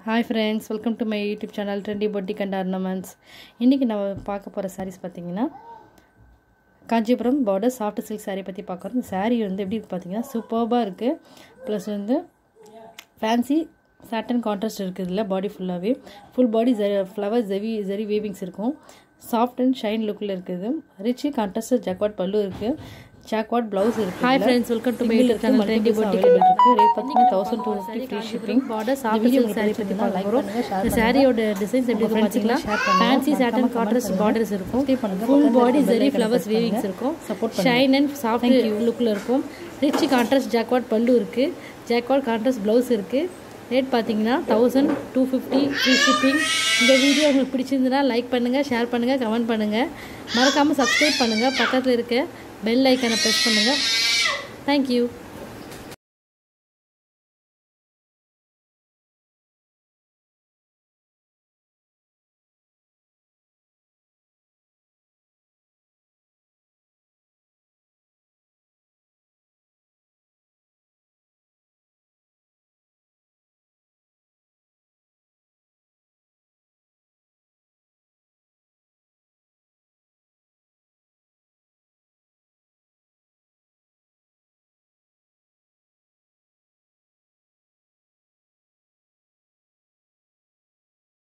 hi friends welcome to my YouTube channel trendy boutique and ornaments இன்றைக்கி நம்ம பார்க்க போகிற sarees பார்த்தீங்கன்னா Kanchipuram border soft silk saree பற்றி பார்க்குறோம் இந்த saree வந்து எப்படி இருக்கு பார்த்தீங்கன்னா சூப்பர்பாக இருக்குது ப்ளஸ் வந்து ஃபேன்சி சாட்டன் கான்ட்ராஸ்ட் இருக்குது இதில் பாடி ஃபுல்லாகவே ஃபுல் பாடி ஜெ ஃப்ளவர் ஜெவி ஜெரி வீவிங்ஸ் இருக்கும் சாஃப்ட் அண்ட் ஷைன் லுக்கில் இருக்குது ரிச் கான்ட்ராஸ்ட் ஜாக்வாட் பல்லு இருக்குது ஜாக்வாட் ப்ளவுஸ் இருக்குது hi friends welcome to my YouTube channel trendy boutique இருக்கு ரேட் பார்த்தீங்கன்னா thousand two fifty free shipping border soft silk saree பற்றி பார்க்க போகிறோம் இந்த சாரியோட டிசைன்ஸ் எப்படி இருக்கும் பார்த்தீங்கன்னா ஃபேன்சி சாட்டன் கான்ட்ராஸ்ட் பார்டர்ஸ் இருக்கும் full body zari flowers weavings இருக்கும் ஷைன் அண்ட் சாஃப்ட் லுக்கில் இருக்கும் ரிச் கான்ட்ராஸ்ட் ஜாக்வாட் பல்லு இருக்குது ஜாக்வாட் கான்ட்ராஸ்ட் ப்ளவுஸ் இருக்குது ரேட் பார்த்தீங்கன்னா thousand two fifty free shipping இந்த வீடியோ உங்களுக்கு பிடிச்சிருந்ததுன்னா லைக் பண்ணுங்கள் ஷேர் பண்ணுங்கள் கமெண்ட் பண்ணுங்கள் மறக்காமல் சப்ஸ்கிரைப் பண்ணுங்கள் பக்கத்தில் இருக்க பெல் ஐக்கனை ப்ரெஸ் பண்ணுங்கள் தேங்க்யூ